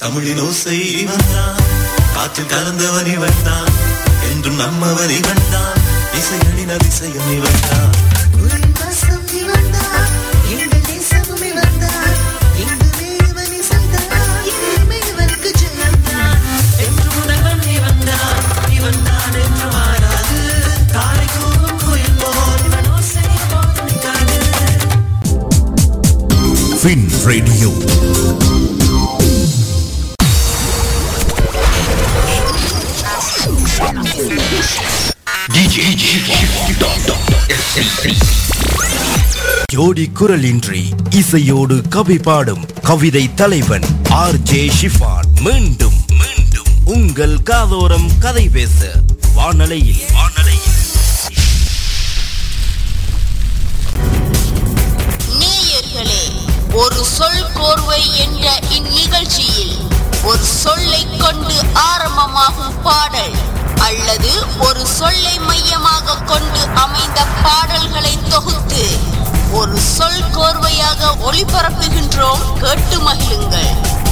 தமிழின் ஓசை இவன்தான் காற்றில் கலந்தவன் இவன்தான் என்றும் நம்மவன் இவன்தான் இசையனின் அதிசயம் இவன்தான் உன் வசம் இவன்தான், எங்கள் தேசமும் இவன்தான், எங்கள் தேவன் இசைதான், இனிமே இவனுக்கு ஜெயம்தான். என்று முதல்வன் இவன்தான், இவன்தான் என்று மாறாது, காலை கூவும் குயில் போல் இவன் ஓசை எப்போதும் நிற்காது. ஃபின் ரேடியோ ஜோடி குரலின்றி இசையோடு கவி பாடும் கவிதை தலைவன் ஆர் ஜே ஷிஃபான் மீண்டும் மீண்டும் உங்கள் காதோரம் கதை பேச வானலையில் வானலையில் நேயர்களே ஒரு சொல் கோர்வை என்ற இந்நிகழ்ச்சியில் ஒரு சொல்லை கொண்டு ஆரம்பமாகும் பாடல் அல்லது ஒரு சொல்லை மையமாக கொண்டு அமைந்த பாடல்களை தொகுத்து ஒரு சொல் கோர்வையாக ஒளிபரப்புகின்றோம் கேட்டு மகிழுங்கள்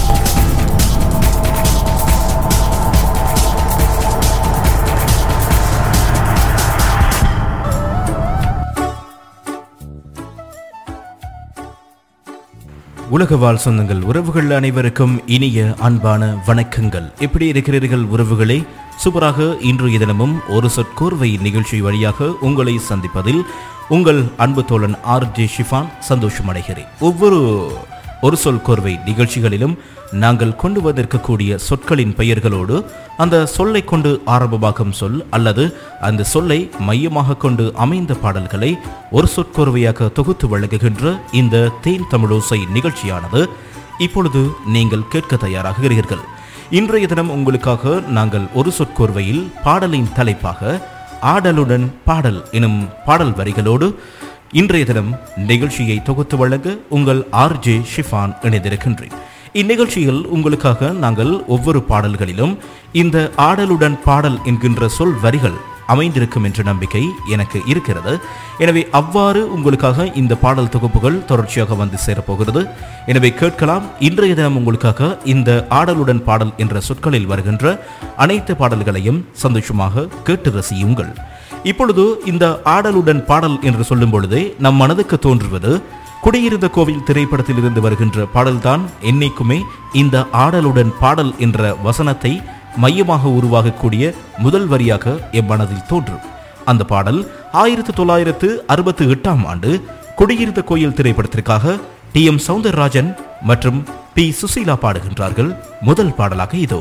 உலக வாழ் சொந்தங்கள் உறவுகள் அனைவருக்கும் இனிய அன்பான வணக்கங்கள் எப்படி இருக்கிறீர்கள் உறவுகளே சூப்பராக இன்றைய தினமும் ஒரு சொற்கோர்வை நிகழ்ச்சி வழியாக உங்களை சந்திப்பதில் உங்கள் அன்பு தோழன் ஆர் ஜே ஷிஃபான் சந்தோஷம் அடைகிறேன் ஒவ்வொரு ஒரு சொல் கோர்வை நிகழ்ச்சிகளிலும் நாங்கள் கொண்டு வந்திருக்கக்கூடிய சொற்களின் பெயர்களோடு அந்த சொல்லை கொண்டு ஆரம்பமாகும் சொல் அல்லது அந்த சொல்லை மையமாக கொண்டு அமைந்த பாடல்களை ஒரு சொற்கோர்வையாக தொகுத்து வழங்குகின்ற இந்த தேன் தமிழோசை நிகழ்ச்சியானது இப்பொழுது நீங்கள் கேட்க தயாராகிறீர்கள் இன்றைய தினம் உங்களுக்காக நாங்கள் ஒரு சொற்கோர்வையில் பாடலின் தலைப்பாக ஆடலுடன் பாடல் எனும் பாடல் வரிகளோடு இன்றைய தினம் நிகழ்ச்சியை தொகுத்து வழங்க உங்கள் ஆர் ஜே ஷிஃபான் இணைந்திருக்கின்றேன் இந்நிகழ்ச்சியில் உங்களுக்காக நாங்கள் ஒவ்வொரு பாடல்களிலும் இந்த ஆடலுடன் பாடல் என்கின்ற சொல் வரிகள் அமைந்திருக்கும் என்ற நம்பிக்கை எனக்கு இருக்கிறது எனவே அவ்வாறு உங்களுக்காக இந்த பாடல் தொகுப்புகள் தொடர்ச்சியாக வந்து சேரப்போகிறது எனவே கேட்கலாம் இன்றைய தினம் உங்களுக்காக இந்த ஆடலுடன் பாடல் என்ற சொற்களில் வருகின்ற அனைத்து பாடல்களையும் சந்தோஷமாக கேட்டு ரசியுங்கள் இப்பொழுது இந்த ஆடலுடன் பாடல் என்று சொல்லும் பொழுதே நம் மனதுக்கு தோன்றுவது குடியிருந்த கோவில் திரைப்படத்தில் இருந்து வருகின்ற பாடல்தான் என்னைக்குமே இந்த ஆடலுடன் பாடல் என்ற வசனத்தை மையமாக உருவாகக்கூடிய முதல் வரியாக என் மனதில் தோன்றும் அந்த பாடல் ஆயிரத்து தொள்ளாயிரத்து அறுபத்தி எட்டாம் ஆண்டு குடியிருந்த கோயில் திரைப்படத்திற்காக டி எம் சவுந்தரராஜன் மற்றும் பி சுசீலா பாடுகின்றார்கள் முதல் பாடலாக இதோ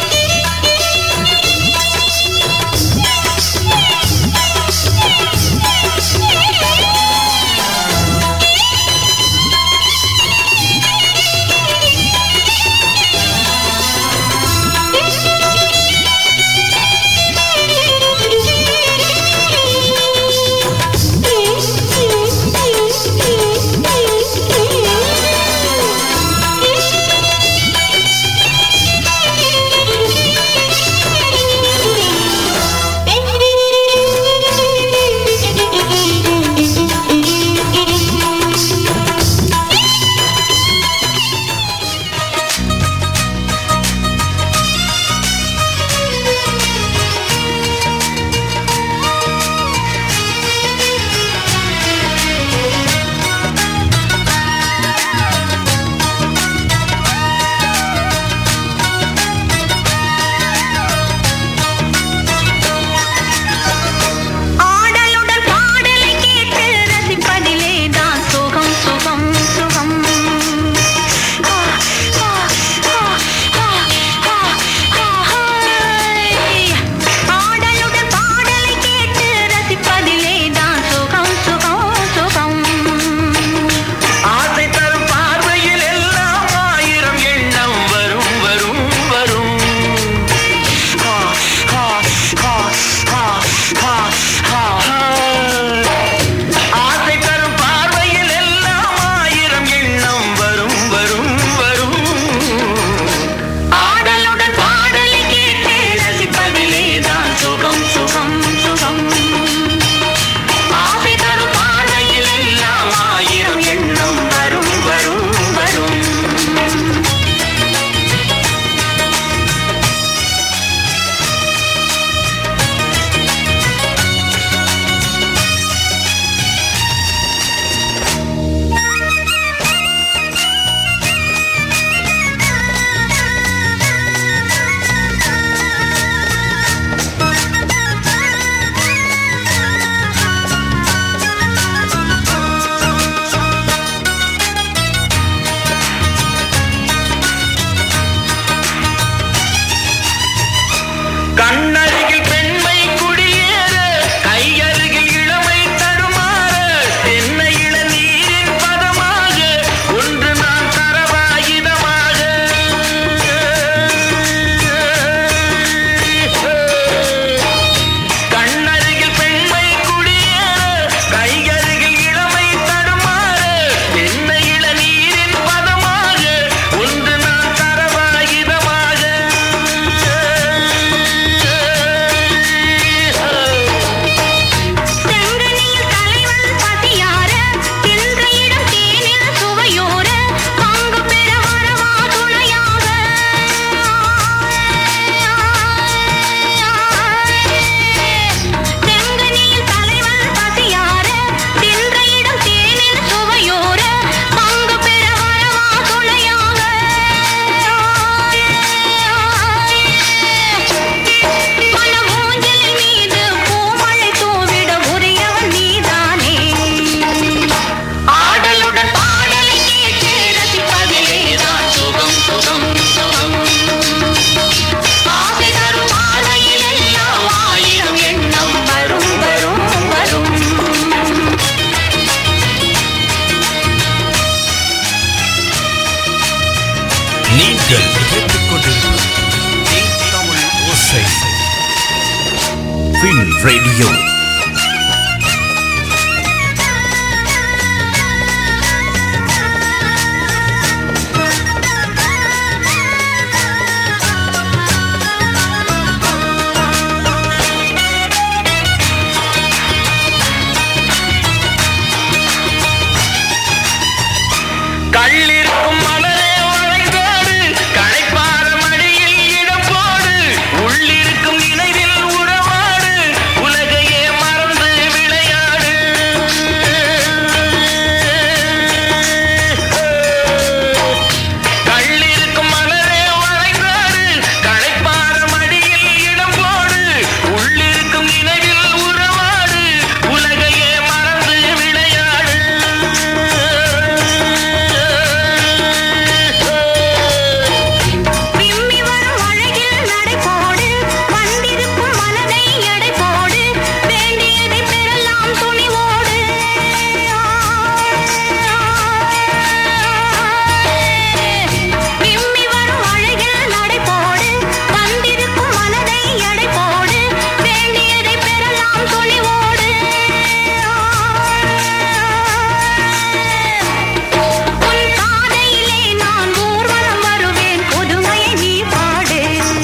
ஆடலுடன் நீங்கள் கேட்டுக்கொண்டிருப்பது தேன் தமிழ் ஓசை ஃபின் ரேடியோ கள்ளிருக்கும் மலரே வளைந்தோடு களைப்பார மடியில் இடம் போடு உள்ளிருக்கும் நினைவில் உறவாடு உலகையே மறந்து விளையாடு கள்ளிருக்கும் மலரே வளைந்தோடு களைப்பார மடியில் இடம் போடு உள்ளிருக்கும் நினைவில் உறவாடு உலகையே மறந்து விளையாடு விம்மி வரும் அழகில் நடைபோடு வந்திருக்கும் மனதை எடை போடு வேண்டியதை பெறலாம் துணிவோடு விம்மி வரும் அழகில் நடைபோடு வந்திருக்கும் மனதை எடை போடு வேண்டியதை பெறலாம் துணிவோடு உன் பாதையிலே நான் ஊர்வலம் வருவேன் புதுமையை நீ பாடு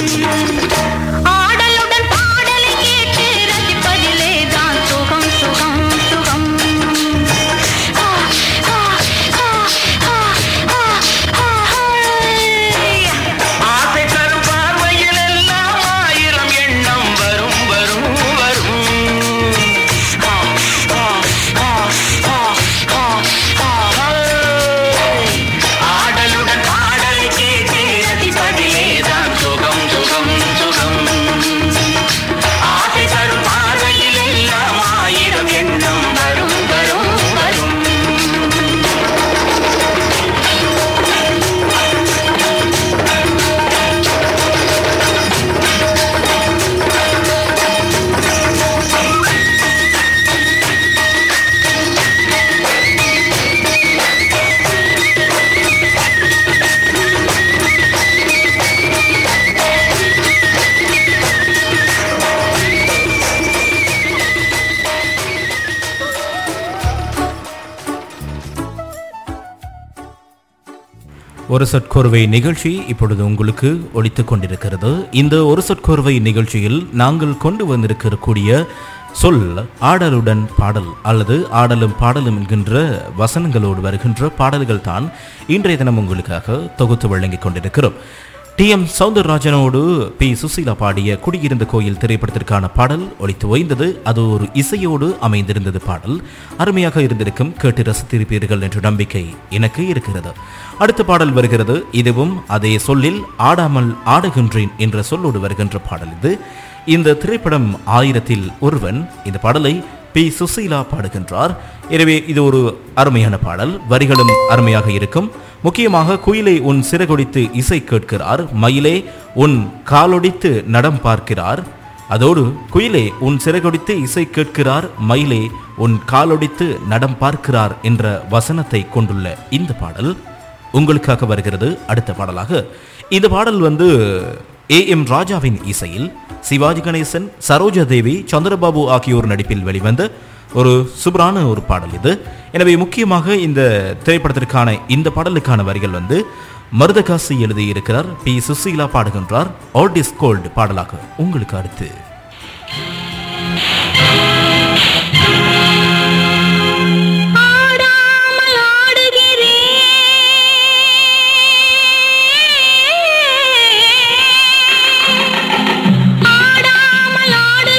ஆடலுடன் பாடலை கேட்டு ரசிப்பதிலே தான் சுகம் சுகம் சுகம் ஆ, ஆ, ஆ, ஆ, ஆ, ஆ, ஆ. ஆசை தரும் பார்வையில் எல்லாம் ஆயிரம் எண்ணம் வரும் வரும் வரும் ஆ, ஆ, ஆ, ஆ, ஆ, ஆ. ஆடலுடன் பாடலை கேட்டு ரசிப்பதிலே தான் சுகம் சுகம் சுகம் ஆசை தரும் பார்வையில் எல்லாம் ஆயிரம் எண்ணம் வரும் வரும் வரும் ஒரு சொற்கோர்வை நிகழ்ச்சி இப்பொழுது உங்களுக்கு ஒலித்துக் கொண்டிருக்கிறது இந்த ஒரு சொற்கோர்வை நிகழ்ச்சியில் நாங்கள் கொண்டு வந்திருக்கக்கூடிய சொல் ஆடலுடன் பாடல் அல்லது ஆடலும் பாடலும் என்கின்ற வசனங்களோடு வருகின்ற பாடல்கள் தான் இன்றைய தினம் உங்களுக்காக தொகுத்து வழங்கிக் கொண்டிருக்கிறோம் டி எம் சவுந்தரராஜனோடு பி சுசீலா பாடிய குடியிருந்த கோயில் திரைப்படத்திற்கான பாடல் ஒலித்து ஓய்ந்தது அது ஒரு இசையோடு அமைந்திருந்தது பாடல் அருமையாக இருந்திருக்கும் கேட்டு ரசித்திருப்பீர்கள் என்ற நம்பிக்கை எனக்கு இருக்கிறது அடுத்த பாடல் வருகிறது இதுவும் அதே சொல்லில் ஆடாமல் ஆடுகின்றேன் என்ற சொல்லோடு வருகின்ற பாடல் இது இந்த திரைப்படம் ஆயிரத்தில் ஒருவன் இந்த பாடலை பி சுசீலா பாடுகின்றார் எனவே இது ஒரு அருமையான பாடல் வரிகளும் அருமையாக இருக்கும் முக்கியமாக குயிலை உன் சிறகொடித்து இசை கேட்கிறார் மயிலே உன் காலொடித்து நடம் பார்க்கிறார் அதோடு குயிலே உன் சிறகொடித்து இசை கேட்கிறார் மயிலே உன் காலொடித்து நடம் பார்க்கிறார் என்ற வசனத்தை கொண்டுள்ள இந்த பாடல் உங்களுக்காக வருகிறது அடுத்த பாடலாக இந்த பாடல் வந்து ஏ எம் ராஜாவின் இசையில் சிவாஜி கணேசன் சரோஜா தேவி சந்திரபாபு ஆகியோர் நடிப்பில் வெளிவந்த ஒரு சூப்பரான ஒரு பாடல் இது எனவே முக்கியமாக இந்த திரைப்படத்திற்கான இந்த பாடலுக்கான வரிகள் வந்து மருதகாசி எழுதியிருக்கிறார் பி சுசீலா பாடுகின்றார் ஆல் இஸ் கோல்டு பாடலாக உங்களுக்கு அடுத்து ஆடாமல் ஆடுகிறேன் ஆடாமல்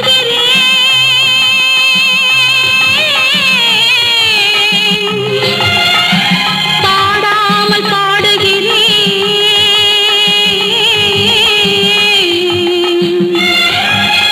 ஆடுகிறேன் பாடாமல் பாடுகிறேன்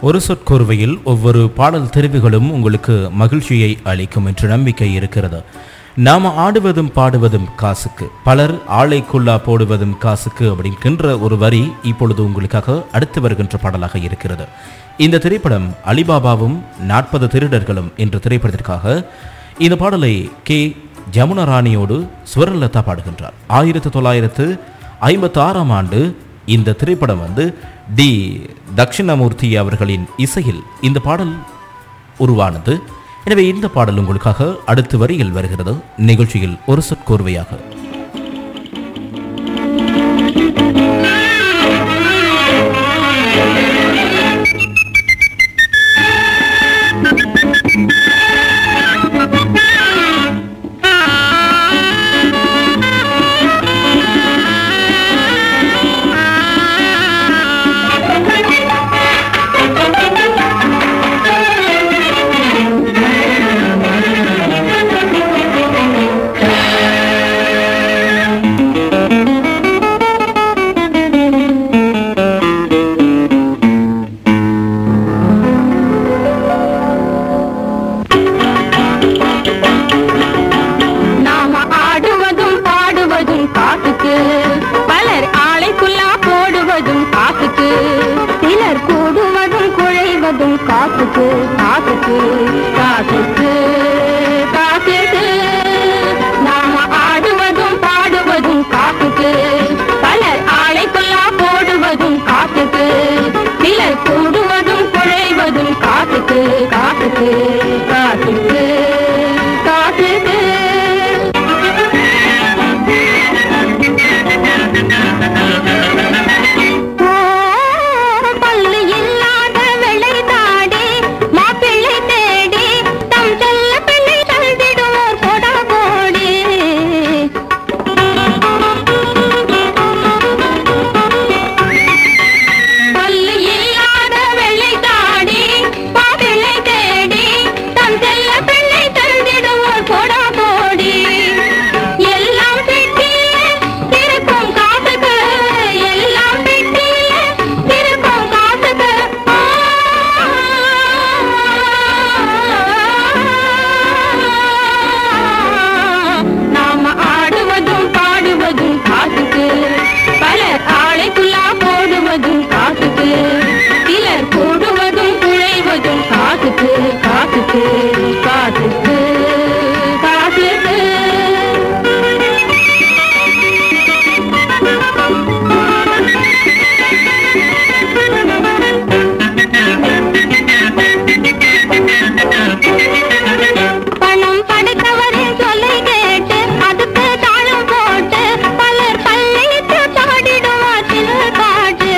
ஒரு சொற்கோர்வையில் ஒவ்வொரு பாடல் தெரிவுகளும் உங்களுக்கு மகிழ்ச்சியை அளிக்கும் என்ற நம்பிக்கை இருக்கிறது நாம ஆடுவதும் பாடுவதும் காசுக்கு பலர் ஆளைக்குள்ளா போடுவதும் காசுக்கு அப்படிங்கின்ற ஒரு வரி இப்பொழுது உங்களுக்காக அடுத்து வருகின்ற பாடலாக இருக்கிறது இந்த திரைப்படம் அலிபாபாவும் நாற்பது திருடர்களும் என்ற திரைப்படத்திற்காக இந்த பாடலை கே ஜமுனா ராணியோடு ஸ்வரலதா பாடுகின்றார் ஆயிரத்தி தொள்ளாயிரத்து ஐம்பத்தி ஆறாம் ஆண்டு இந்த திரைப்படம் வந்து டி தட்சிணாமூர்த்தி அவர்களின் இசையில் இந்த பாடல் உருவானது எனவே இந்த பாடல் உங்களுக்காக அடுத்த வரியில் வருகிறது நிகழ்ச்சியில் ஒரு சொற்கோர்வையாக நாம ஆடுவதும் பாடுவதும் காசுக்கு பலர் ஆளைக்குள்ளா போடுவதும் காசுக்கு சிலர் கூடுவதும் குழைவதும் காசுக்கு காசுக்கு காசுக்கு காசுக்கு நாம ஆடுவதும் பாடுவதும் காசுக்கு பலர் ஆளைக்குள்ளா போடுவதும் காசுக்கு சிலர் கூடுவதும் குழைவதும் காசுக்கு காசுக்கு காசுக்கு காசுக்கு பல்லு இல்லாத வெள்ளை தாடி மாப்பிள்ளை தேடி தம் செல்ல பெண்ணை தந்திடுவோர் கொடா கோடி பல்லு இல்லாத வெள்ளை தாடி மாப்பிள்ளை தேடி தம் செல்ல பெண்ணை தந்திடுவோர் கொடா கோடி எல்லாம் பெட்டியில இருக்கும் காசுக்கு எல்லாம் பெட்டியில இருக்கும் காசுக்கு நாம ஆடுவதும் பாடுவதும் காசுக்கு பலர் ஆளைக்குள்ளா போடுவதும் காசுக்கு சிலர் போடுவதும் குழைவதும் காசுக்கு காசுக்கு காசுக்கு காசுக்கு பணம் படைத்தவரின் சொல்லை கேட்டு அதுக்கு தாளம் போட்டு பலர் பல்லையிட்டு பாடிடுவார் சிலர் பாட்டு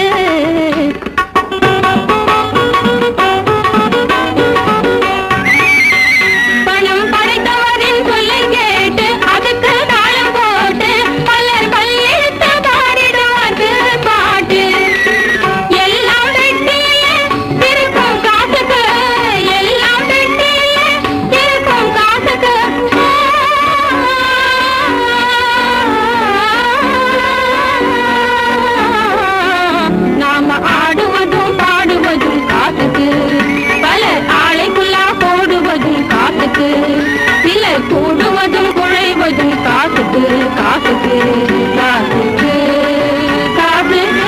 பணம் படைத்தவரின் சொல்லை கேட்டு அதுக்கு தாளம் போட்டு பலர் பல்லிட்டு பாடிடுவார் பாட்டு எல்லாம் வெட்டியில இருக்கும் காசுக்கு எல்லாம் வெட்டியில இருக்கும் காசுக்கு நாம ஆடுவதும் பாடுவதும் காசுக்கு பலர் ஆளைக்குள்ளா போடுவதும் காசுக்கு சிலர் கூடுவதும் குழைவதும் காசுக்கு காசுக்கு காசுக்கு காசுக்கு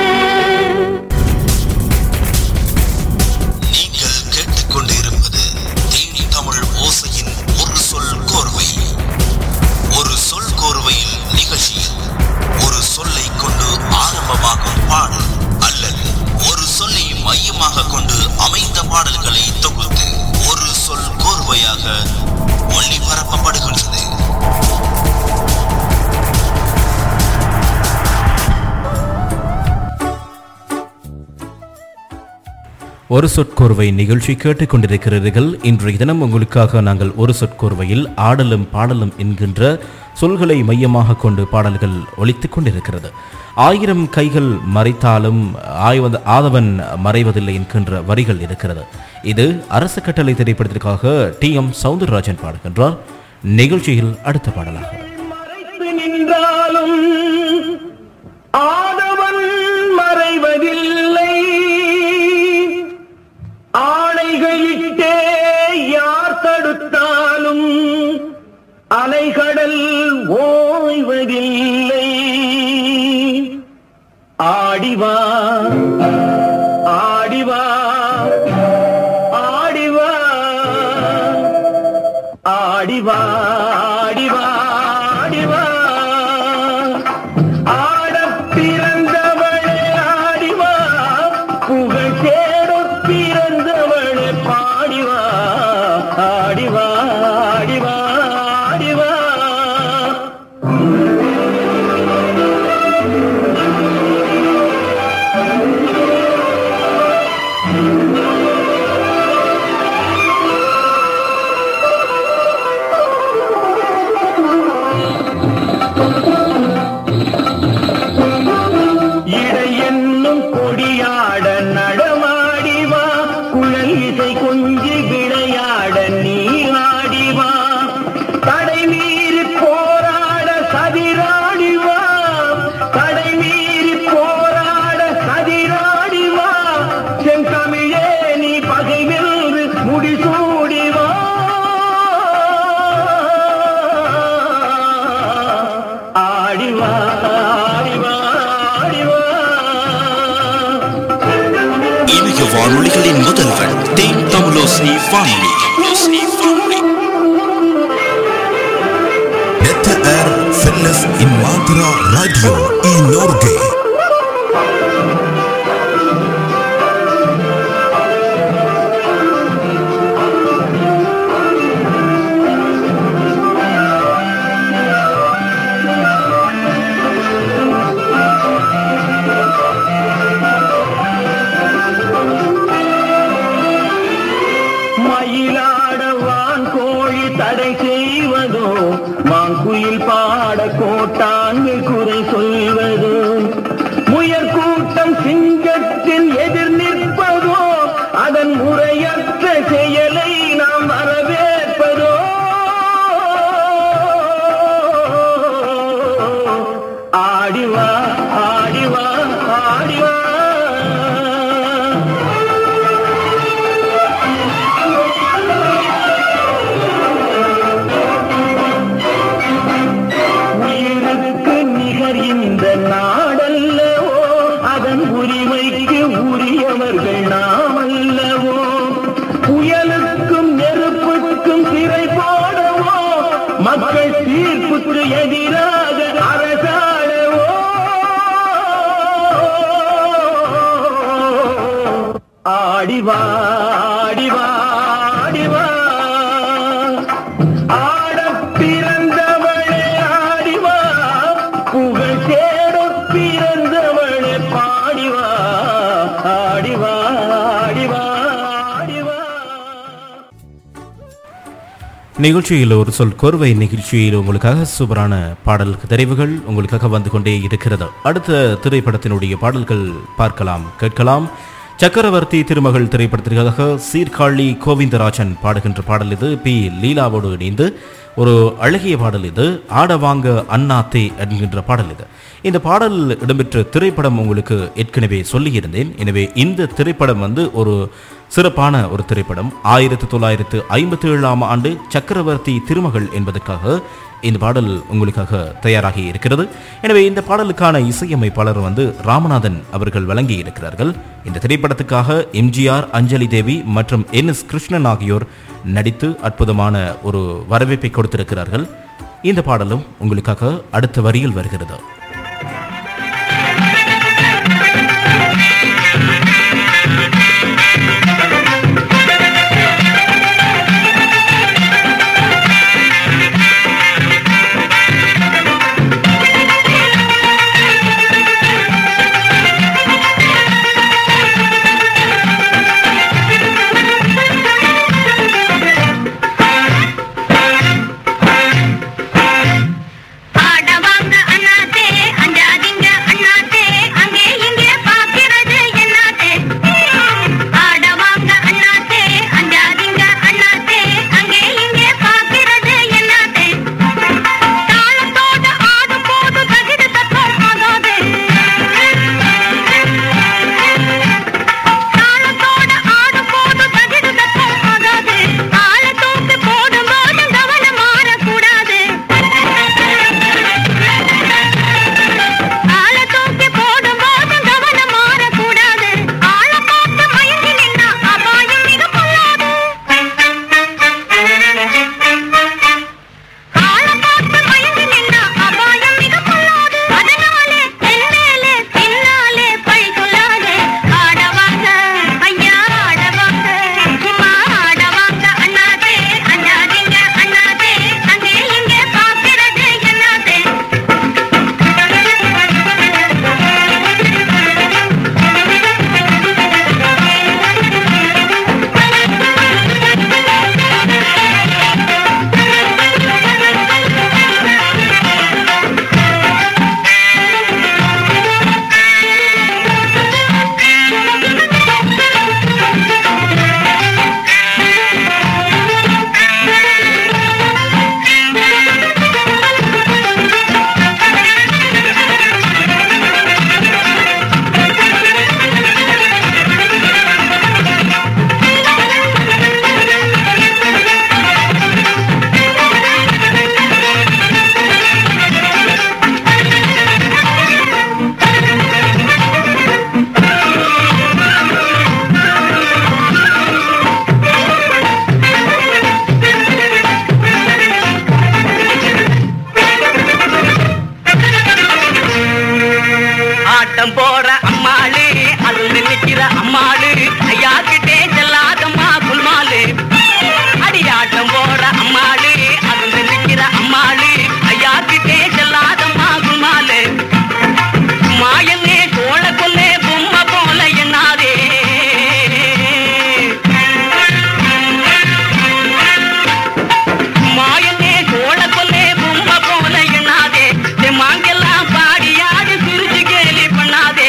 நீங்கள் கேட்டுக்கொண்டிருப்பது தேனி தமிழ் ஓசையின் ஒரு சொல் கோர்வை ஒரு சொல் கோர்வையில் நிகழ்ச்சியில் ஒரு சொல்லை கொண்டு ஆரம்பமாகும் பாடல் அல்லது ஒரு சொல்லை மையமாக கொண்டு அமைந்த பாடல்களை தொகுத்து ஒரு சொல் கோர்வையாக ஒளிபரப்பப்படுகின்றது ஒரு சொற்கோர்வை நிகழ்ச்சி கேட்டுக்கொண்டிருக்கிறீர்கள் இன்றைய தினம் உங்களுக்காக நாங்கள் ஒரு சொற்கோர்வையில் ஆடலும் பாடலும் என்கின்ற சொல்களை மையமாக கொண்டு பாடல்கள் ஒலித்துக் கொண்டிருக்கிறது ஆயிரம் கைகள் மறைத்தாலும் ஆய்வத ஆதவன் மறைவதில்லை என்கின்ற வரிகள் இருக்கிறது இது அரசு கட்டளை திரைப்படத்திற்காக டி எம் சவுந்தரராஜன் பாடுகின்றார் நிகழ்ச்சியில் அடுத்த பாடலாக மறைத்து நின்றாலும் ஆதவன் மறைவதில்லை அலைகடல் ஓய்வதில்லை ஆடிவா ஆடிவா ஆடிவா ஆடிவா ஆடிவா ஆடிவா ஆடப் பிறந்தவளே ஆடிவா புகழ் தேடப் பிறந்தவளே பாடிவா ஆடிவா ஆடிவா ஆடிவா இடை என்னும் கொடியாட நடமாடிவா குழல் இசை கொஞ்சி விளையாட நீ ஆடிவா தடை மீறி போராட சதிராடிவா தடை மீறி போராட சதிராடிவா செந்தமிழே நீ பகை வென்று முடிசூடிவா ஆடிவா ஆடிவா ஆடிவா இணைய வானொலிகளின் முதல்வன் தேன் தமிழோசை வானொலி Detta är Felles Imatra Radio i Norge. Mayilada வான் கோழி தடை செய்வதோ மாங்குயில் பாட கோட்டான்கு குறை சொல்வதோ முயற் கூட்டம் சிங்கத்தின் எதிர் நிற்பதோ அதன் முறையற்ற செயலை நாம் வரவேற்பதோ ஆடிவா ஆடிவா ஆடிவா உயிருக்கு நிகர் இந்த நாடல்லவோ அதன் உரிமைக்கு உரியவர்கள் நாம் அல்லவோ புயலுக்கும் நெருப்புக்கும் திரை போடவோ மக்கள் தீர்ப்புக்கு எதிராக அரசாடவோ ஆடிவா ஆடிவா ஆடிவா ஆடப் பிறந்தவளே ஆடிவா புகழ் தேடப் பிறந்தவளே பாடிவா ஆடிவா ஆடிவா ஆடிவா நிகழ்ச்சியில் ஒரு சொல் கோர்வை நிகழ்ச்சியில் உங்களுக்காக சூப்பரான பாடல் தெரிவுகள் உங்களுக்காக வந்து கொண்டே இருக்கிறது அடுத்த திரைப்படத்தினுடைய பாடல்கள் பார்க்கலாம் கேட்கலாம் சக்கரவர்த்தி திருமகள் திரைப்படத்திற்காக சீர்காழி கோவிந்தராஜன் பாடுகின்ற பாடல் இது பி லீலாவோடு இணைந்து ஒரு அழகிய பாடல் இது ஆடவாங்க அண்ணாத்தே என்கின்ற பாடல் இது இந்த பாடல் இடம்பெற்ற திரைப்படம் உங்களுக்கு ஏற்கனவே சொல்லியிருந்தேன் எனவே இந்த திரைப்படம் வந்து ஒரு சிறப்பான ஒரு திரைப்படம் ஆயிரத்தி தொள்ளாயிரத்து ஐம்பத்தி ஏழாம் ஆண்டு சக்கரவர்த்தி திருமகள் என்பதற்காக இந்த பாடல் உங்களுக்காக தயாராகி இருக்கிறது எனவே இந்த பாடலுக்கான இசையமைப்பாளர் வந்து ராமநாதன் அவர்கள் வழங்கி இருக்கிறார்கள் இந்த திரைப்படத்துக்காக எம்ஜிஆர் அஞ்சலி தேவி மற்றும் என் எஸ் கிருஷ்ணன் ஆகியோர் நடித்து அற்புதமான ஒரு வரவேற்பை கொடுத்திருக்கிறார்கள் இந்த பாடலும் உங்களுக்காக அடுத்த வரியில் வருகிறது ஆடவாங்க அண்ணாத்தே ஆட்டம் போற அம்மாளு அது நிக்கிற அம்மாளு ஐயா கிட்டே செல்லாதம்மா குமாலு மாயனே சோழ கொல்லே பொம்மை போல என்னாதே மாயனே சோழ கொல்லே பொம்மை போல என்னாதே மாங்கெல்லாம் பாடியாடு சிரிச்சு கேலி பண்ணாதே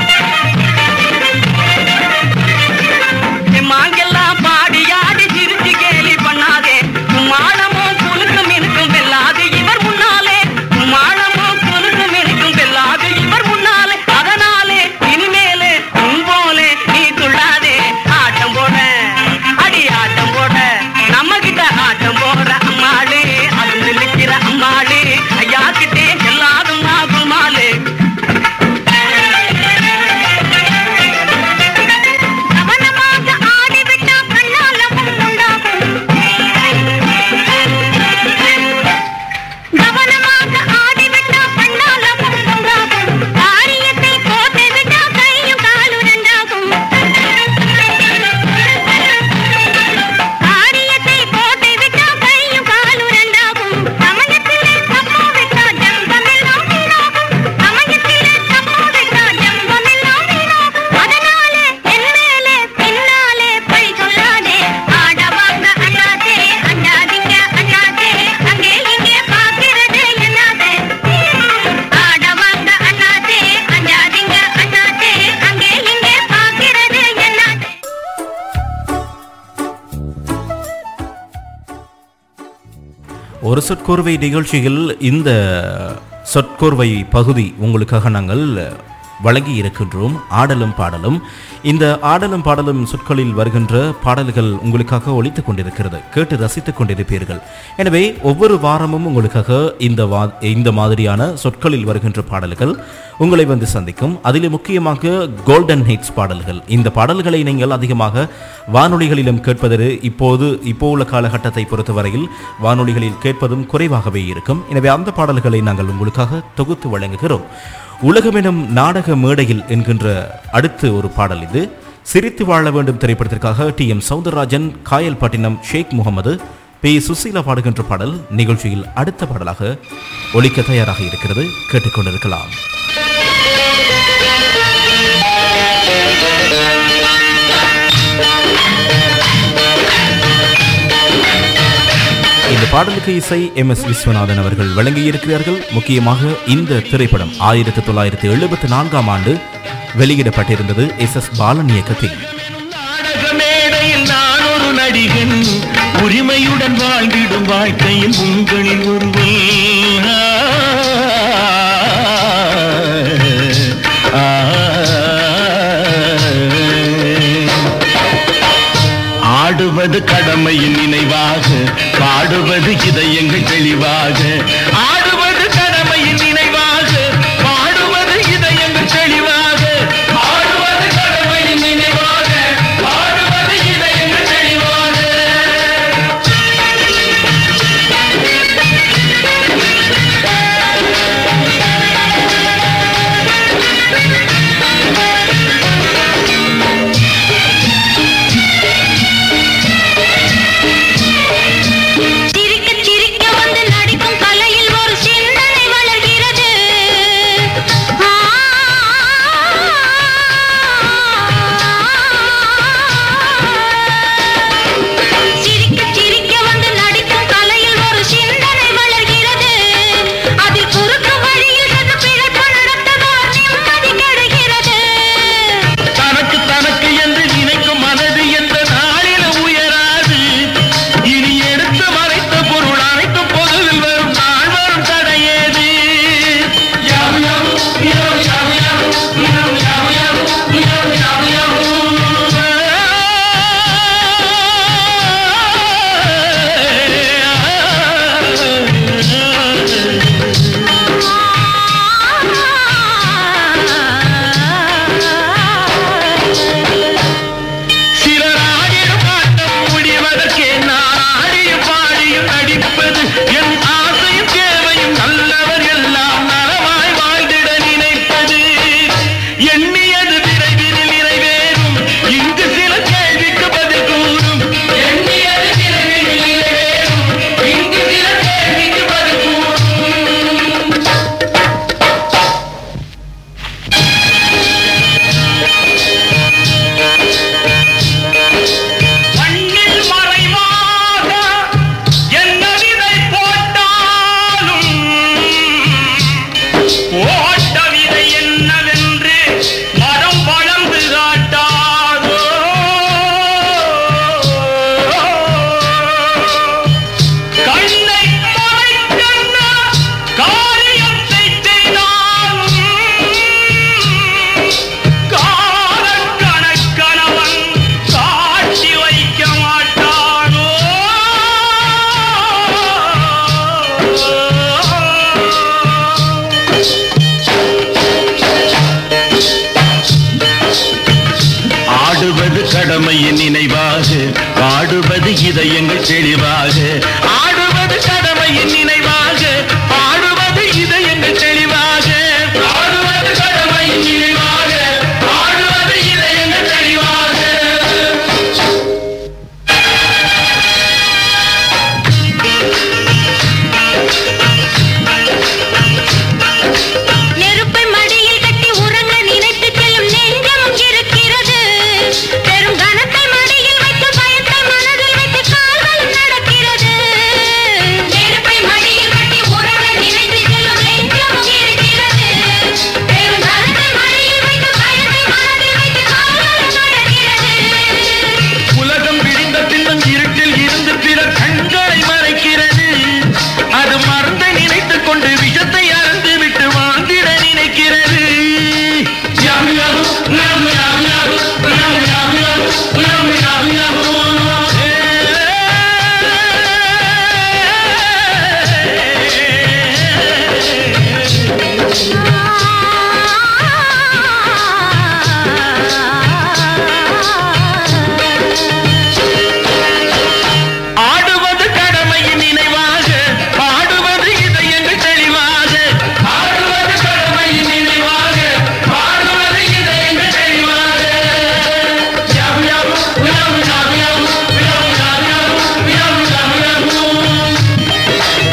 மாங்கெல்லாம் பாடியாடி சிரிச்சு கேலி பண்ணாதே மானமும் குலுக்கும் இருக்கும் வெல்லாது இவர் முன்னாலே மானமும் குலுக்கும் இருக்கும் வெல்லாது இவர் முன்னாலே அதனாலே இனிமேலே உன் போலே நீ துள்ளாதே ஆட்டம் போட அடி ஆட்டம் போட நம்ம கிட்ட ஆட்டம் போட அம்மாளே அது நிற்கிற அம்மாளே ஐயா கிட்டே எல்லாரும் மாகுமாலே கவனமாக ஆடிவிட்டா கண்ணாலமும் உண்டாகும் கவனமாக ஆடிவிட்டா கண்ணாலமும் உண்டாகும் காரியத்தை போட்டு விட்டா கையும் காலும் ரெண்டாகும் காரியத்தை போட்டு விட்டா கையும் காலும் ரெண்டாகும் சமயத்திலே தப்பா விட்டா ஜம்பமெல்லாம் வீணாகும் சமயத்திலே தப்பா விட்டா ஜம்பமெல்லாம் வீணாகும் அதனாலே என் மேலே பின்னாலே பழி சொல்லாதே ஆடவாங்க அண்ணாதே அண்ணாதீங்க அண்ணாதே அங்கே இங்கே பார்க்கிறது என்னாதே ஆடவாங்க அண்ணாதே அண்ணாதீங்க அண்ணாதே அங்கே இங்கே பார்க்கிறது என்னாதே ஒரு சொற்கோர்வை நிகழ்ச்சியில் இந்த சொற்கோர்வை பகுதி உங்களுக்காக நாங்கள் வழங்கி இருக்கின்றோம் ஆடலும் பாடலும் இந்த ஆடலும் பாடலும் சொற்களில் வருகின்ற பாடல்கள் உங்களுக்காக ஒலித்துக் கொண்டிருக்கிறது கேட்டு ரசித்துக் கொண்டிருப்பீர்கள் எனவே ஒவ்வொரு வாரமும் உங்களுக்காக இந்த வா இந்த மாதிரியான சொற்களில் வருகின்ற பாடல்கள் உங்களை வந்து சந்திக்கும் அதில் முக்கியமாக கோல்டன் ஹிட்ஸ் பாடல்கள் இந்த பாடல்களை நீங்கள் அதிகமாக வானொலிகளிலும் கேட்பது இப்போது இப்போ உள்ள காலகட்டத்தை பொறுத்தவரையில் வானொலிகளில் கேட்பதும் குறைவாகவே இருக்கும் எனவே அந்த பாடல்களை நாங்கள் உங்களுக்காக தொகுத்து வழங்குகிறோம் உலகமெனும் நாடக மேடையில் என்கின்ற அடுத்து ஒரு பாடல் இது சிரித்து வாழ வேண்டும் திரைப்படத்திற்காக T M Soundararajan Kayalpattinam Sheikh Muhammad P Susheela பாடுகின்ற பாடல் நிகழ்ச்சியில் அடுத்த பாடலாக ஒலிக்க தயாராக இருக்கிறது கேட்டுக்கொண்டிருக்கலாம் இந்த பாடலுக்கு இசை எம் எஸ் விஸ்வநாதன் அவர்கள் வழங்கியிருக்கிறார்கள் முக்கியமாக இந்த திரைப்படம் ஆயிரத்தி தொள்ளாயிரத்தி எழுபத்தி நான்காம் ஆண்டு வெளியிடப்பட்டிருந்தது எஸ் எஸ் பாலன் இயக்கத்தில் நாடக மேடையில் நான் ஒரு நடிகன் உரிமையுடன் வாழ்ந்திடும் வாழ்க்கையில் உங்களில் ஒருவன் ஆ, ஆடுவது கடமையின் நினைவாக பாடுவது இதயங்கள் தெளிவாக ஆடுவது கடமையின் நினைவாக பாடுவது இதயங்கள் தெளிவாக ஆடுவது கடமையின் நினைவாக பாடுவது இதயங்கள் தெளிவாக சிரிக்க சிரிக்க வந்து நடிக்கும் கலையில் ஒரு சீ இதயங்கள் தெளிவாக ஆடுவது கடமையின் நினைவாக பாடுவது இதயங்கள் தெளிவாக ஆடுவது கடமையின் நினைவாக பாடுவது இதயங்கள் தெளிவாக நெருப்பை மடியில் கட்டி உறங்க நினைத்து செல்லும் நெஞ்சம் இருக்கிறது பெரும் கனத்தை மடியில் வைத்து பயத்தை மனதில் வைத்து கால்கள் நடக்கிறது நெருப்பை மடியில் கட்டி உறங்க நினைத்து செல்லும் நெஞ்சம் இருக்கிறது பெரும் கனத்தை மடியில் வைத்து பயத்தை மனதில் வைத்து கால்கள் நடக்கிறது உலகம் விடிந்த பின்னும் இருட்டில் இருந்து பிற கண்களை மறைக்கிறது அது மருந்தை நினைத்துக் கொண்டு விஷத்தை அறந்து விட்டு வாழ்ந்திட நினைக்கிறது யம் யம், யம் யம் யம், யம் யம் யம், யம் யம் யம். ஆடுவது கடமையின் நினைவாக பாடுவது இதயங்கள் தெளிவாக ஆடுவது கடமையின் நினைவாக பாடுவது இதயங்கள் தெளிவாக யம் யம் யம் யம் யம் யம் யம் யம் யம் யம் யம்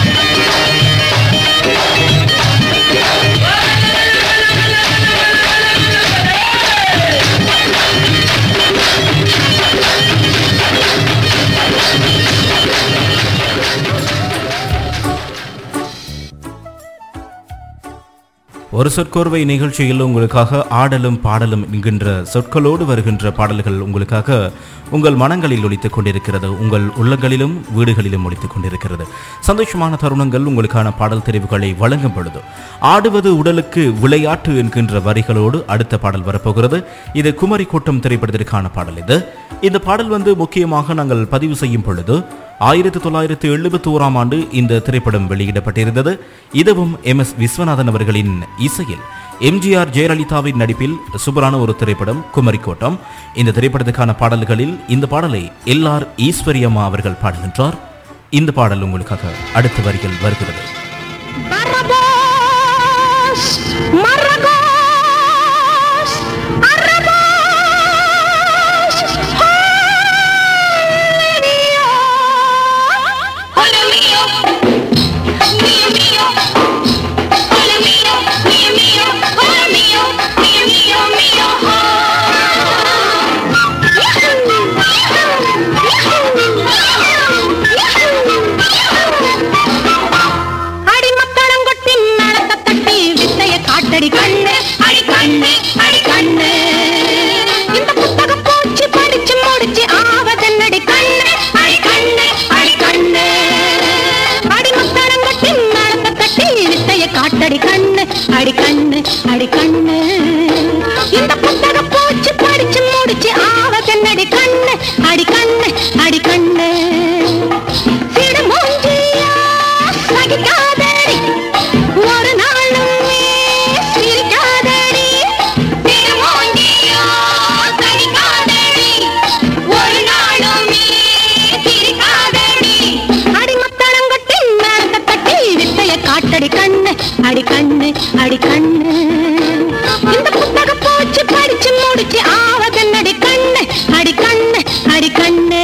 ஒரு சொற்கோர்வை நிகழ்ச்சியில் உங்களுக்காக ஆடலும் பாடலும் என்கின்ற சொற்களோடு வருகின்ற பாடல்கள் உங்களுக்காக உங்கள் மனங்களில் ஒலித்துக் கொண்டிருக்கிறது உங்கள் உள்ளங்களிலும் வீடுகளிலும் ஒலித்துக் கொண்டிருக்கிறது சந்தோஷமான தருணங்கள் உங்களுக்கான பாடல் தெரிவுகளை வழங்கும் பொழுது ஆடுவது உடலுக்கு விளையாட்டு என்கின்ற வரிகளோடு அடுத்த பாடல் வரப்போகிறது இது குமரி கூட்டம் திரைப்படத்திற்கான பாடல் இது இந்த பாடல் வந்து முக்கியமாக நாங்கள் பதிவு செய்யும் பொழுது ஆயிரத்தி தொள்ளாயிரத்தி எழுபத்தி ஓராம் ஆண்டு இந்த திரைப்படம் வெளியிடப்பட்டிருந்தது இதுவும் எம் எஸ் விஸ்வநாதன் அவர்களின் இசையில் எம்ஜிஆர் ஜெயலலிதாவின் நடிப்பில் சூப்பரான ஒரு திரைப்படம் குமரிக்கோட்டம் இந்த திரைப்படத்துக்கான பாடல்களில் இந்த பாடலை எல்ஆர் ஈஸ்வரியம்மா அவர்கள் பாடுகின்றார் இந்த பாடல் உங்களுக்காக அடுத்த வரிகள் வருகிறது Barrabás, Marragás, Arrabás, ¡Ole mío! ¡Ole mío! ¡Mío, mío! ¡Ole mío! ¡Mío, mío! ¡Ole mío! ¡Mío, mío, mío! அடிமத்தளம் கொட்டி நடத்த தட்டி வித்தைய காட்டடி கண்ணு அடி கண்ணு அடி கண்ணு இந்த புத்தகம் போச்சு படிச்சு முடிச்சு ஆவதன்னடி கண்ணு அடி கண்ணு அடி கண்ணு அடிமத்தளம் கொட்டி நடத்த தட்டி வித்தைய காட்டடி கண்ணு அடி கண்ணு அடி கண்ணு இந்த புத்தகம் போச்சு படிச்சு முடிச்சு ஆவதன்னடி கண்ணு அடி கண்ணு அடி கண்ணு சிடு மூஞ்சியா சகிக்காதடி ஒரு நாளும் நீ சிரிக்காதடி சிடு மூஞ்சியா சகிக்காதடி ஒரு நாளும் நீ சிரிக்காதடி அடிமத்தளங்கட்டி நடத்த தட்டி வித்தைய காட்டடி கண்ணு அடி கண்ணு அடி கண்ணு இந்த புத்தகம் போச்சு படிச்சு முடிச்சு ஆவதன்னடி கண்ணு அடி கண்ணு அடி கண்ணு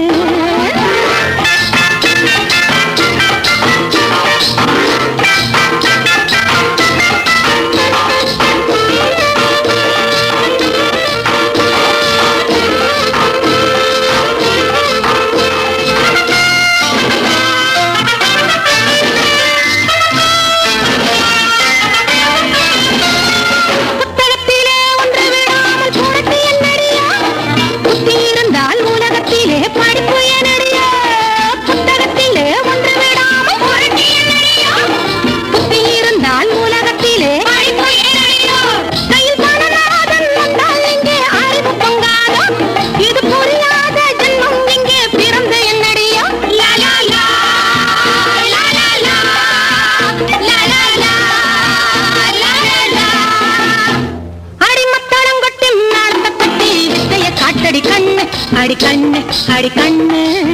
புத்தகத்திலே ஒன்று விடாமல் புரட்டி என்னடியா புத்தி இருந்தால் உலகத்திலே படிப்பு என்னடியா புத்தகத்திலே ஒன்று விடாமல் புரட்டி என்னடியா புத்தி இருந்தால் உலகத்திலே படிப்பு என்னடியா கையில் பணநாதன் வந்தால் இங்கே அறிவு பொங்காதோ இது புரியாத ஜென்மம் இங்கே பிறந்த என்னடியா லா லா லா லா லா லா லா லா லா லா லா லா அடிமத்தளங்கொட்டி நடத்த தட்டி வித்தைய காட்டடி கண்ணு அடி கண்ணு அடி கண்ணு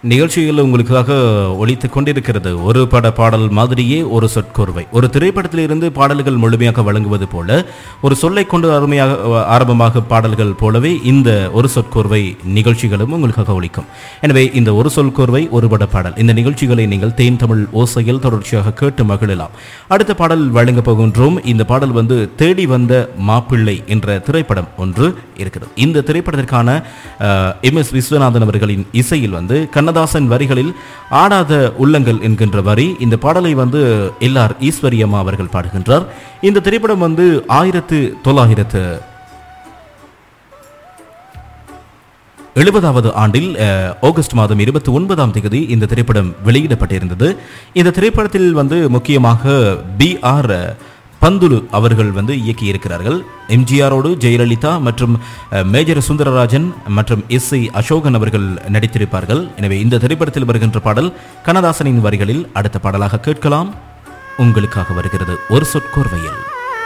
நிகழ்ச்சியில் உங்களுக்காக ஒலித்துக் கொண்டிருக்கிறது ஒரு பட பாடல் மாதிரியே ஒரு சொற்கோர்வை ஒரு திரைப்படத்திலிருந்து பாடல்கள் முழுமையாக வழங்குவது போல ஒரு சொல்லை கொண்டு அருமையாக ஆரம்பமாக பாடல்கள் போலவே இந்த ஒரு சொற்கோர்வை நிகழ்ச்சிகளும் உங்களுக்காக ஒலிக்கும் எனவே இந்த ஒரு சொற்கோர்வை ஒரு பட பாடல் இந்த நிகழ்ச்சிகளை நீங்கள் தேன் தமிழ் ஓசையில் தொடர்ச்சியாக கேட்டு மகிழலாம் அடுத்த பாடல் வழங்க போகின்றோம் இந்த பாடல் வந்து தேடி வந்த மாப்பிள்ளை என்ற திரைப்படம் ஒன்று இருக்கிறது இந்த திரைப்படத்திற்கான எம் எஸ் விஸ்வநாதன் அவர்களின் இசையில் வந்து கண்ணதாசன் வரிகளில் ஆடாத உள்ளங்கள் என்கின்ற வரி இந்த பாடலை வந்து எல்ஆர் ஈஸ்வரி அம்மா அவர்கள் பாடுகின்றார் இந்த திரைப்படம் வந்து ஆயிரத்து தொள்ளாயிரத்து எழுபதாவது ஆண்டில் அஹ், ஆகஸ்ட் மாதம் இருபத்தி ஒன்பதாம் தேதி இந்த திரைப்படம் வெளியிடப்பட்டிருந்தது இந்த திரைப்படத்தில் வந்து முக்கியமாக பி ஆர் பந்துலு அவர்கள் வந்து இயக்கியிருக்கிறார்கள் எம்ஜிஆரோடு ஜெயலலிதா மற்றும் அஹ், மேஜர் சுந்தரராஜன் மற்றும் எஸ் ஐ அசோகன் அவர்கள் நடித்திருப்பார்கள் எனவே இந்த திரைப்படத்தில் வருகின்ற பாடல் கண்ணதாசனின் வரிகளில் அடுத்த பாடலாக கேட்கலாம் உங்களுக்காக வருகிறது ஒரு சொற்கோர்வையில்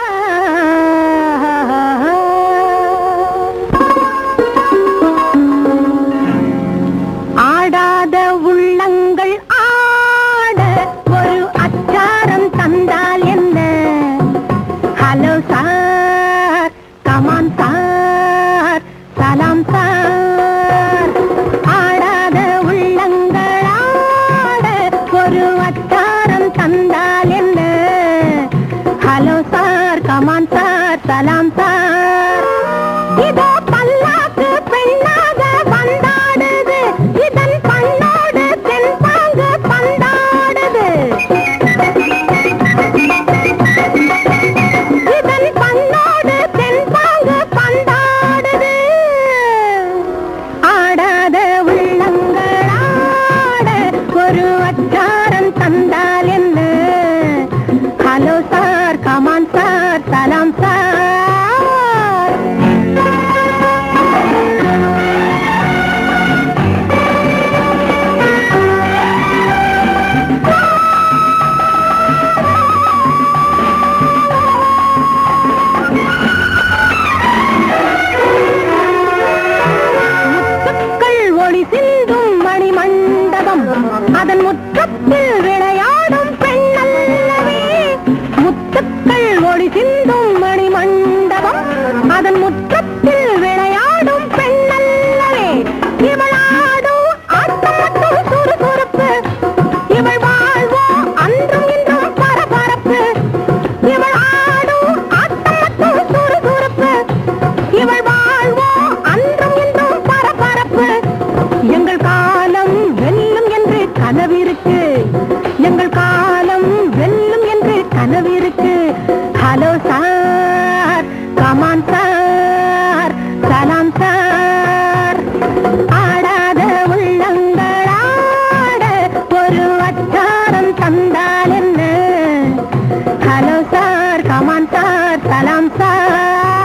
ஆடாத உள்ளங்கள் ஆட ஒரு அச்சாரம் தந்தால் என்ன ஹலோ சார் கமான் சார் சலாம் சார் ஆடாத உள்ளங்கள் ஆட ஒரு அச்சாரம் தந்தால் என்ன ஹலோ சார் கமான் சார் சலாம் சார் இதோ பல்லாக்கு பெண்ணாக வந்தாடுது இதன் பண்ணோடு தென்பாங்கு பந்தாடுது இதன் பண்ணோடு தென்பாங்கு பந்தாடுது ஆடாத உள்ளங்கள் ஆட ஒரு அச்சாரம் தந்தால் என்ன ஹலோ சார் கமான் சார் சலாம் சார் முத்துக்கள் ஒளி சிந்தும் மணி மண்டபம் அதன் முற்றத்தில் விளையாடும் பெண்ணல்லவே முத்துக்கள் ஒளி சிந்தும் மணி மண்டபம் அதன் முற்றத்தில் விளையாடும் பெண்ணல்லவே இவளாடும் ஆட்டம் மட்டும் சுறுசுறுப்பு இவள் வாழ்வோ அன்றும் இன்றும் பரபரப்பு இவள் ஆடும் ஆட்டம் மட்டும் சுறுசுறுப்பு இவள் வாழ்வோ அன்றும் இன்றும் பரபரப்பு எங்கள் காலம் வெல்லும் என்று கனவிருக்கு எங்கள் காலம் வெல்லும் என்று கனவிருக்கு ஹலோ சார் கமான் சார் சலாம் சார் ஆடாத உள்ளங்கள் ஆட ஒரு அச்சாரம் தந்தால் என்ன ஹலோ சார் கமான் சார் சலாம் சார்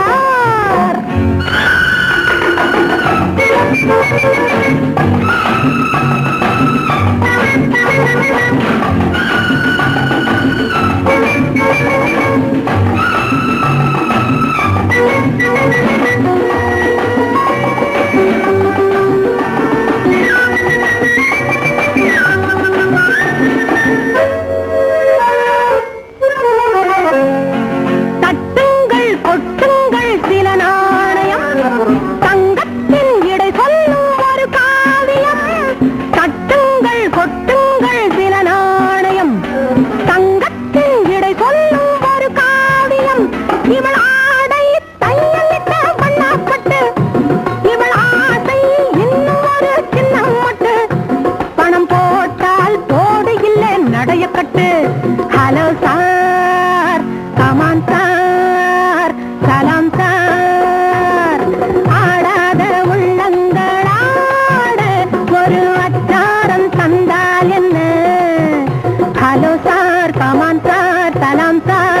தட்டுங்கள் கொட்டுங்கள் சில நாணயம் தங்கத்தின் இடை சொல்லும் ஒரு காவியம் தட்டுங்கள் கொட்டுங்கள் சில நாணயம் தங்கத்தின் இடை சொல்லும் ஒரு காவியம் இவள் ஆடை தையலிட்ட வண்ணப்பட்டு இவள் ஆசை இன்னும் ஒரு சின்னம் மட்டு பணம் போட்டால் போடு இல்லை நடைய கட்டு ஹலோ சார் கமான் சார் சலாம் சார் ஆடாத உள்ளங்கள் ஆட ஒரு அச்சாரம் தந்தால் என்ன ஹலோ சார் கமான் சார் சலாம் சார்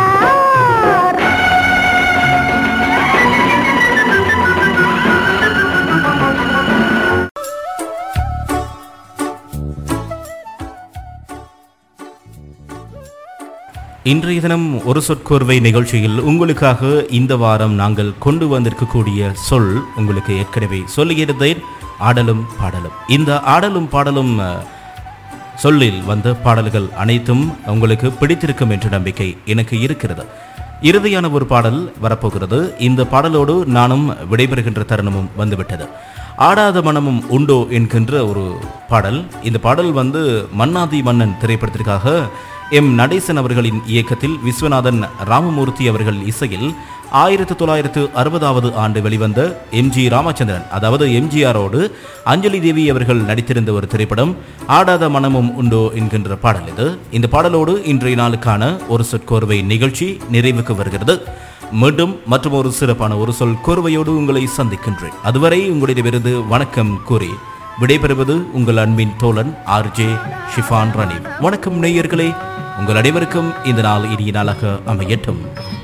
இன்றைய தினம் ஒரு சொற்கோர்வை நிகழ்ச்சியில் உங்களுக்காக இந்த வாரம் நாங்கள் கொண்டு வந்திருக்கக்கூடிய சொல் உங்களுக்கு ஏற்கனவே சொல்லியிருந்தேன் ஆடலும் பாடலும் இந்த ஆடலும் பாடலும் அஹ், சொல்லில் வந்த பாடல்கள் அனைத்தும் உங்களுக்கு பிடித்திருக்கும் என்ற நம்பிக்கை எனக்கு இருக்கிறது இறுதியான ஒரு பாடல் வரப்போகிறது இந்த பாடலோடு நானும் விடைபெறுகின்ற தருணமும் வந்துவிட்டது ஆடாத மனமும் உண்டோ என்கின்ற ஒரு பாடல் இந்த பாடல் வந்து மன்னாதி மன்னன் திரைப்படத்திற்காக எம் நடேசன் அவர்களின் இயக்கத்தில் விஸ்வநாதன் ராமமூர்த்தி அவர்கள் இசையில் ஆயிரத்தி தொள்ளாயிரத்து அறுபதாவது ஆண்டு வெளிவந்த எம்ஜி ராமச்சந்திரன் அதாவது எம்ஜிஆரோடு அஞ்சலி தேவி அவர்கள் நடித்திருந்த ஒரு திரைப்படம் ஆடாத மனமும் உண்டோ என்கின்ற பாடல் இது இந்த பாடலோடு இன்றைய நாளுக்கான ஒரு சொற்கோர்வை நிகழ்ச்சி நிறைவுக்கு வருகிறது மீண்டும் மற்றும் ஒரு சிறப்பான ஒரு சொல் கோர்வையோடு உங்களை சந்திக்கின்றேன் அதுவரை உங்களிடமிருந்து வணக்கம் கூறி விடைபெறுவது உங்கள் அன்பின் தோழன் ஆர்ஜே ஷிஃபான் ராணி வணக்கம் நேயர்களே உங்கள் அனைவருக்கும் இந்த நாள் இனிய நாளாக அமையட்டும்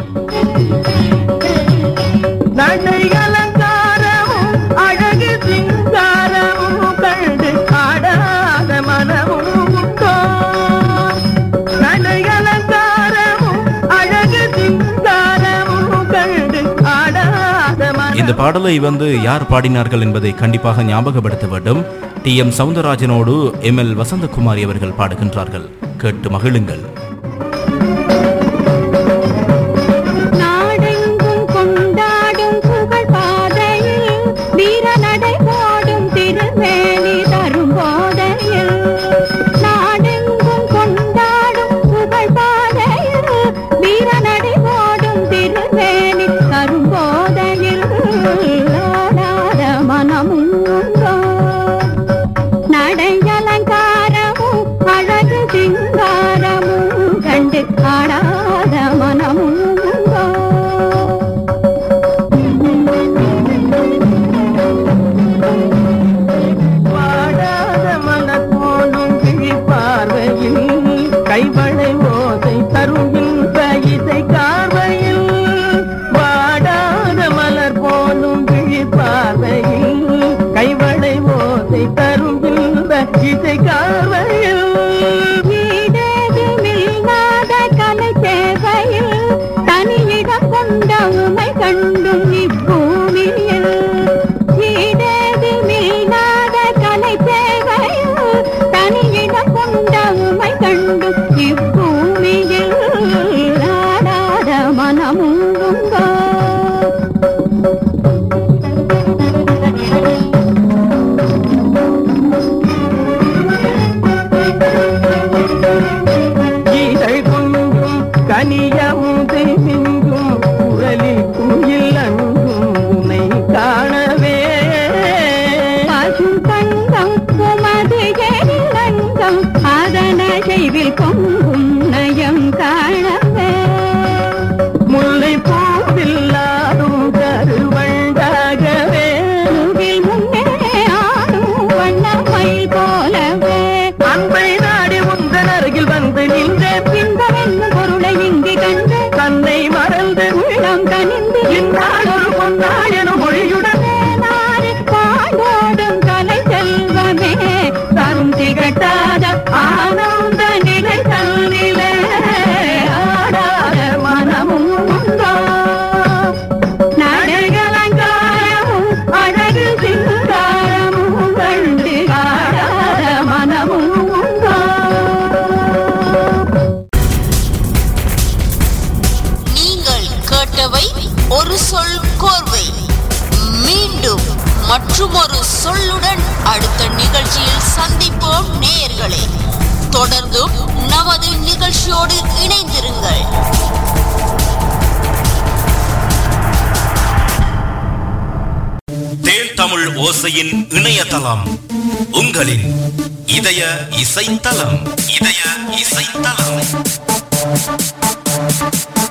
நடை அலங்காரமும் அழகு சிங்காரமும் கண்டு ஆடாத மனமும் உண்டோ நடை அலங்காரமும் அழகு சிங்காரமும் கண்டு ஆடாத மனம் இந்த பாடலை வந்து யார் பாடினார்கள் என்பதை கண்டிப்பாக ஞாபகப்படுத்த வேண்டும் டி எம் சவுந்தரராஜனோடு எம் எல் வசந்தகுமாரி அவர்கள் பாடுகின்றார்கள் கேட்டு மகிழுங்கள் நாடெங்கும் கொண்டாடும் புகழ் பாதையில் வீர நடை போடும் திருமேனி தரும் போதையில் நாடெங்கும் கொண்டாடும் புகழ் பாதையில் வீர நடை போடும் திருமேனி தரும் போதையில் ஆடாத மனமும் உண்டோ நடை அலங்காரமும் அழகு சிங்காரமும் கண்டு ஆடாத மனமும் உண்டோ வாடாத மலர் போலும் கிழி பார்வையில் கைவளை ஓசை தருகின்ற இசை கார்வையில் வாடாத மலர் போலும் கிழி பார்வையில் கைவளை ஓசை தருகின்ற இசை கார்வையில் ஈடேதுமில்லாத கலை சேவையில் தனியிடம் கொண்ட உமை கண்டும் இப்பூமியில் ஈடேதுமில்லாத கலை சேவையில் தனியிடம் கொண்ட உமை கண்டும் இப்பூமியில் ஆடாத மனமும் உண்டோ இதழ் கொண்டும் கனியமுதை மிஞ்சும் குரலில் குயில் அங்கும் உனை காணவே பசும் தங்கம் உமது எழிலங்கம் அதன செய்வில் பொங்கும் நயம் காணவே முல்லை பூவில்லாடும் கருவண்டாகவே முகில் முன்னே ஆடும் வண்ணமயில் போலவே அன்பை நாடி உந்தன் அருகில் வந்து நின்றேன் இன்பமென்னும் பொருளை இங்கு கண்டு தன்னை மறந்து உள்ளம் கனிந்து இந்நாள் ஒரு பொன்னாயனும் மொழியுடன் நாடு பாடோடும் கலை செல்வமே தரும் திகட்டாத ஆனந்த நிலை தன்னிலே ஆடாத மனமும் உண்டோ நடைகலங்காரமும் அழகு சிங்காரமும் கண்டு ஆடாத மனமும் உண்டோ நீங்கள் கேட்டவை ஒரு சொல் கோர்வை மீண்டும் மற்றுமொரு சொல்லுடன் அடுத்த நிகழ்ச்சியில் சந்திப்போம் நேயர்களே தொடர்ந்தும் நமது நிகழ்ச்சியோடு இணைந்திருங்கள் தேன் தமிழ் ஓசையின் இணையதளம் உங்களின் இதய இசைத்தலம் இதய இசைத்தலம்